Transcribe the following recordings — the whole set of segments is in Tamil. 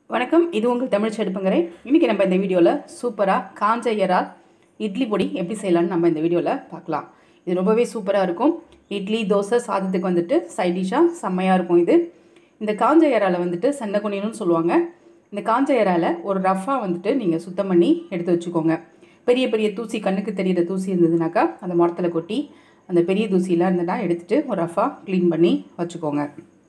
வணக்கம் இது உங்கள் தமிழ் செடுப்புங்கரை இன்றைக்கி நம்ம இந்த வீடியோவில் சூப்பராக காஞ்ச இறால் இட்லி பொடி எப்படி செய்யலாம்னு நம்ம இந்த வீடியோவில் பார்க்கலாம் இது ரொம்பவே சூப்பராக இருக்கும் இட்லி தோசை சாதத்துக்கு வந்துட்டு சைட் டிஷ்ஷாக செம்மையாக இருக்கும் இது இந்த காஞ்ச இறாலை வந்துட்டு சன்னகுனின்னு சொல்லுவாங்க இந்த காஞ்ச இறாலை ஒரு ரஃபாக வந்துட்டு நீங்கள் சுத்தம் பண்ணி எடுத்து வச்சுக்கோங்க பெரிய பெரிய தூசி கண்ணுக்கு தெரியிற தூசி இருந்ததுனாக்கா அந்த முரத்தில் கொட்டி அந்த பெரிய தூசியெலாம் இருந்ததுன்னா எடுத்துகிட்டு ஒரு ரஃபாக க்ளீன் பண்ணி வச்சுக்கோங்க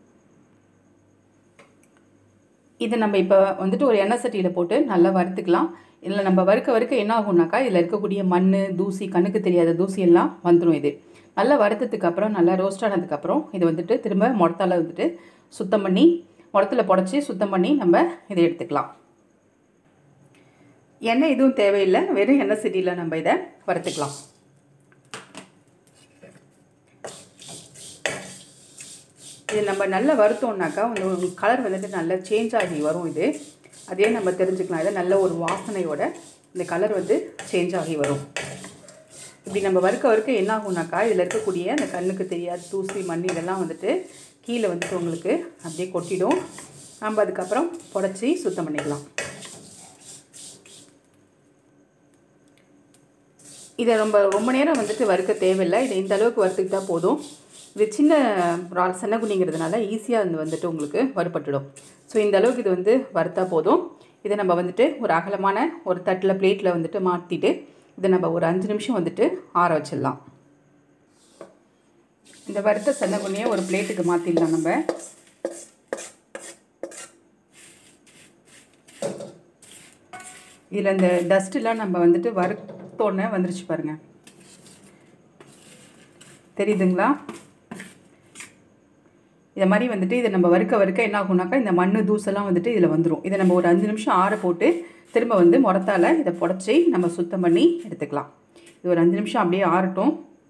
இதை நம்ம இப்போ வந்துட்டு ஒரு எண்ணெய் சட்டியில் போட்டு நல்லா வறுத்துக்கலாம் இதில் நம்ம வறுக்க வறுக்க என்ன ஆகும்னாக்கா இதில் இருக்கக்கூடிய மண் தூசி கண்ணுக்கு தெரியாத தூசி எல்லாம் வந்துடும் இது நல்லா வறுத்ததுக்கு அப்புறம் நல்லா ரோஸ்ட் ஆனதுக்கப்புறம் இது வந்துட்டு திரும்ப முடத்தால வந்துட்டு சுத்தம் பண்ணி முடத்துல புடச்சி சுத்தம் பண்ணி நம்ம இதை எடுத்துக்கலாம் எண்ணெய் எதுவும் தேவையில்லை வெறும் எண்ணெய் சட்டியில் நம்ம இதை வறுத்துக்கலாம் இது நம்ம நல்லா வறுத்தோம்னாக்கா வந்து கலர் வந்துட்டு நல்லா சேஞ்ச் ஆகி வரும் இது அதே நம்ம தெரிஞ்சுக்கலாம் இதை நல்ல ஒரு வாசனையோட இந்த கலர் வந்து சேஞ்ச் ஆகி வரும் இப்படி நம்ம வறுக்க வறுக்க என்ன ஆகும்னாக்கா இதில் இருக்கக்கூடிய அந்த கண்ணுக்கு தெரியாத தூசி மண் இதெல்லாம் வந்துட்டு கீழே வந்துட்டு உங்களுக்கு அப்படியே கொட்டிடும் நம்ம அதுக்கப்புறம் புடச்சி சுத்தம் பண்ணிக்கலாம் இதை ரொம்ப ரொம்ப நேரம் வந்துட்டு வறுக்க தேவையில்லை இதை இந்த அளவுக்கு வறுத்துக்கிட்டா போதும் இது சின்ன ரால் சென்னகுனிங்கிறதுனால ஈஸியாக இது வந்துட்டு உங்களுக்கு வறுபட்டுடும் ஸோ இந்த அளவுக்கு இது வந்து வறுத்தா போதும் இதை நம்ம வந்துட்டு ஒரு அகலமான ஒரு தட்டில் பிளேட்டில் வந்துட்டு மாற்றிட்டு இதை நம்ம ஒரு அஞ்சு நிமிஷம் வந்துட்டு ஆற வச்சிடலாம் இந்த வறுத்த சென்னகுனியை ஒரு பிளேட்டுக்கு மாற்றிடலாம் நம்ம இதில் இந்த டஸ்ட்டெலாம் நம்ம வந்துட்டு வறுத்தோடனே வந்துருச்சு பாருங்கள் தெரியுதுங்களா இதை மாதிரி வந்துட்டு இதை நம்ம வறுக்க வறுக்க என்ன ஆகும்னாக்கா இந்த மண் தூசெல்லாம் வந்துட்டு இதில் வந்துடும் இதை நம்ம ஒரு அஞ்சு நிமிஷம் ஆற போட்டு திரும்ப வந்து முறத்தால் இதை புடச்சி நம்ம சுத்தம் பண்ணி எடுத்துக்கலாம் இது ஒரு அஞ்சு நிமிஷம் அப்படியே ஆறட்டும்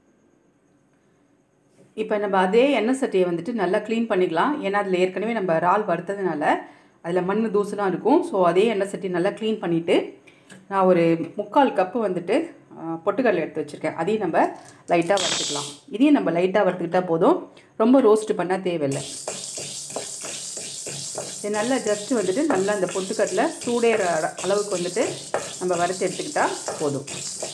இப்போ நம்ம அதே எண்ணெய் சட்டியை வந்துட்டு நல்லா க்ளீன் பண்ணிக்கலாம் ஏன்னா அதில் ஏற்கனவே நம்ம இறால் வறுத்ததுனால அதில் மண் தூசுலாம் இருக்கும் ஸோ அதே எண்ணெய் சட்டி நல்லா க்ளீன் பண்ணிவிட்டு நான் ஒரு முக்கால் கப்பு வந்துட்டு பொட்டுக்கடலை எடுத்து வச்சுருக்கேன் அதையும் நம்ம லைட்டாக வறுத்துக்கலாம் இதையும் நம்ம லைட்டாக வறுத்துக்கிட்டால் போதும் ரொம்ப ரோஸ்ட்டு பண்ணால் தேவையில்லை இது நல்லா ஜஸ்ட்டு வந்துட்டு நல்லா அந்த பொட்டுக்கடலை சூடேற அளவுக்கு வந்துட்டு நம்ம வறுத்து எடுத்துக்கிட்டால் போதும்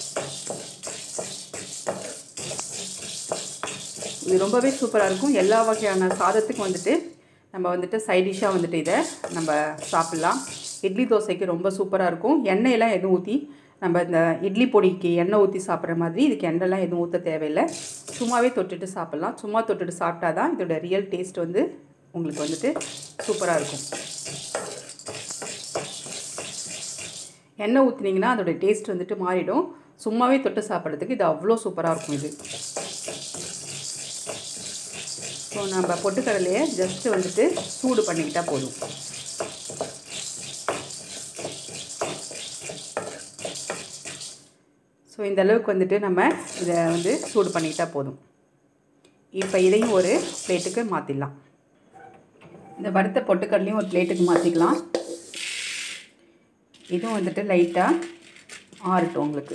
இது ரொம்பவே சூப்பராக இருக்கும் எல்லா வகையான சாதத்துக்கும் வந்துட்டு நம்ம வந்துட்டு சைட் டிஷ்ஷாக வந்துட்டு இதை நம்ம சாப்பிட்லாம் இட்லி தோசைக்கு ரொம்ப சூப்பராக இருக்கும் எண்ணெயெல்லாம் எதுவும் ஊற்றி நம்ம இந்த இட்லி பொடிக்கு எண்ணெய் ஊற்றி சாப்பிட்ற மாதிரி இதுக்கு எண்ணெய்லாம் எதுவும் ஊற்ற தேவையில்லை சும்மாவே தொட்டுட்டு சாப்பிட்லாம் சும்மா தொட்டுட்டு சாப்பிட்டா தான் இதோட ரியல் டேஸ்ட் வந்து உங்களுக்கு வந்துட்டு சூப்பராக இருக்கும் எண்ணெய் ஊற்றுனீங்கன்னா அதோடய டேஸ்ட் வந்துட்டு மாறிடும் சும்மாவே தொட்டு சாப்பிட்றதுக்கு இது அவ்வளோ சூப்பராக இருக்கும் இது ஸோ நம்ம பொட்டுக்கடலையை ஜஸ்ட்டு வந்துட்டு சூடு பண்ணிக்கிட்டால் போதும் ஸோ இந்த அளவுக்கு வந்துட்டு நம்ம இதை வந்து சூடு பண்ணிக்கிட்டால் போதும் இப்போ இதையும் ஒரு பிளேட்டுக்கு மாற்றிடலாம் இந்த வறுத்த பொட்டுக்கடலையும் ஒரு பிளேட்டுக்கு மாற்றிக்கலாம் இதுவும் வந்துட்டு லைட்டாக ஆறட்டும் உங்களுக்கு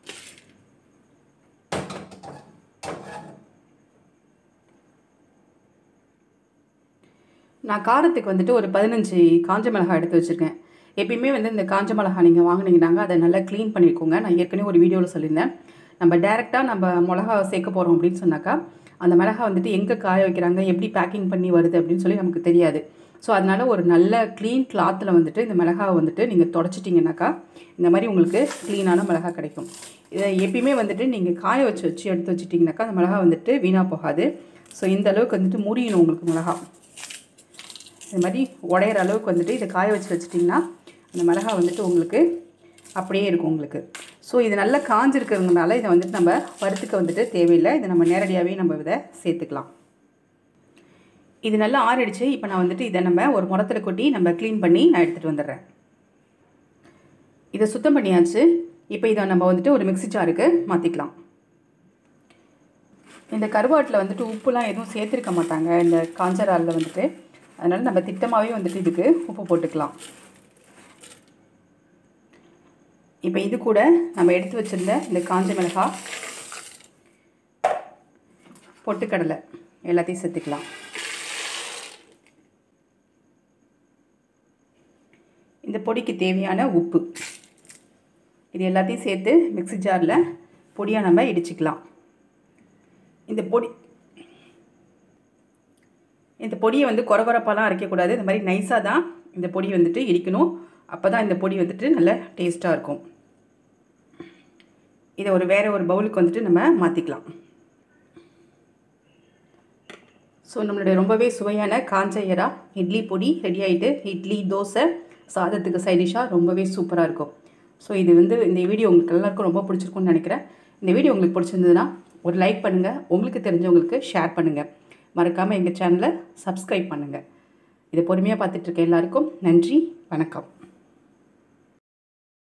நான் காரத்துக்கு வந்துட்டு ஒரு பதினஞ்சு காஞ்ச மிளகாய் எடுத்து வச்சுருக்கேன் எப்பயுமே வந்து இந்த காஞ்ச மிளகா நீங்கள் வாங்கினீங்கன்னாங்க அதை நல்லா க்ளீன் பண்ணிக்கோங்க நான் ஏற்கனவே ஒரு வீடியோவில் சொல்லியிருந்தேன் நம்ம டேரெக்டாக நம்ம மிளகா சேர்க்க போகிறோம் அப்படின்னு சொன்னாக்கா அந்த மிளகா வந்துட்டு எங்கே காய வைக்கிறாங்க எப்படி பேக்கிங் பண்ணி வருது அப்படின்னு சொல்லி நமக்கு தெரியாது ஸோ அதனால் ஒரு நல்ல க்ளீன் கிளாத்தில் வந்துட்டு இந்த மிளகாவை வந்துட்டு நீங்கள் தொடச்சிட்டிங்கனாக்கா இந்த மாதிரி உங்களுக்கு க்ளீனான மிளகா கிடைக்கும் இதை எப்பயுமே வந்துட்டு நீங்கள் காய வச்சு வச்சு எடுத்து வச்சிட்டிங்கனாக்கா அந்த மிளகா வந்துட்டு வீணாக போகாது ஸோ இந்த அளவுக்கு வந்துட்டு முறியணும் உங்களுக்கு மிளகா இது மாதிரி உடையிற அளவுக்கு வந்துட்டு இதை காய வச்சு வச்சிட்டிங்கன்னா அந்த மிளகா வந்துட்டு உங்களுக்கு அப்படியே இருக்கும் உங்களுக்கு ஸோ இது நல்லா காஞ்சிருக்கிறதுனால இதை வந்துட்டு நம்ம வறுத்துக்க வந்துட்டு தேவையில்லை இதை நம்ம நேரடியாகவே நம்ம இதை சேர்த்துக்கலாம் இது நல்லா ஆறிடுச்சு இப்போ நான் வந்துட்டு இதை நம்ம ஒரு முரத்தில் கொட்டி நம்ம க்ளீன் பண்ணி நான் எடுத்துகிட்டு வந்துடுறேன் இதை சுத்தம் பண்ணியாச்சு இப்போ இதை நம்ம வந்துட்டு ஒரு மிக்சி ஜாருக்கு மாற்றிக்கலாம் இந்த கருவாட்டில் வந்துட்டு உப்புலாம் எதுவும் சேர்த்துருக்க மாட்டாங்க இந்த காஞ்சராலில் வந்துட்டு அதனால் நம்ம திட்டமாகவே வந்துட்டு இதுக்கு உப்பு போட்டுக்கலாம் இப்போ இது கூட நம்ம எடுத்து வச்சுருந்த இந்த காஞ்ச மிளகாய் பொட்டுக்கடலை எல்லாத்தையும் சேர்த்துக்கலாம் இந்த பொடிக்கு தேவையான உப்பு இது எல்லாத்தையும் சேர்த்து மிக்ஸி ஜாரில் பொடியாக நம்ம இடிச்சுக்கலாம் இந்த பொடி இந்த பொடியை வந்து கொரகொரப்பாலாம் அரைக்கக்கூடாது இந்த மாதிரி நைஸாக தான் இந்த பொடி வந்துட்டு இடிக்கணும் அப்போ தான் இந்த பொடி வந்துட்டு நல்ல டேஸ்ட்டாக இருக்கும் இதை ஒரு வேறு ஒரு பவுலுக்கு வந்துட்டு நம்ம மாற்றிக்கலாம் ஸோ நம்மளுடைய ரொம்பவே சுவையான காஞ்ச எறா இட்லி பொடி ரெடி ஆகிட்டு இட்லி தோசை சாதத்துக்கு சைடிஷாக ரொம்பவே சூப்பராக இருக்கும் ஸோ இது வந்து இந்த வீடியோ உங்களுக்கு எல்லாருக்கும் ரொம்ப பிடிச்சிருக்கும்னு நினைக்கிறேன் இந்த வீடியோ உங்களுக்கு பிடிச்சிருந்ததுன்னா ஒரு லைக் பண்ணுங்கள் உங்களுக்கு தெரிஞ்சவங்களுக்கு ஷேர் பண்ணுங்கள் மறக்காமல் எங்கள் சேனலை சப்ஸ்கிரைப் பண்ணுங்கள் இதை பொறுமையாக பார்த்துட்ருக்க எல்லாருக்கும் நன்றி வணக்கம்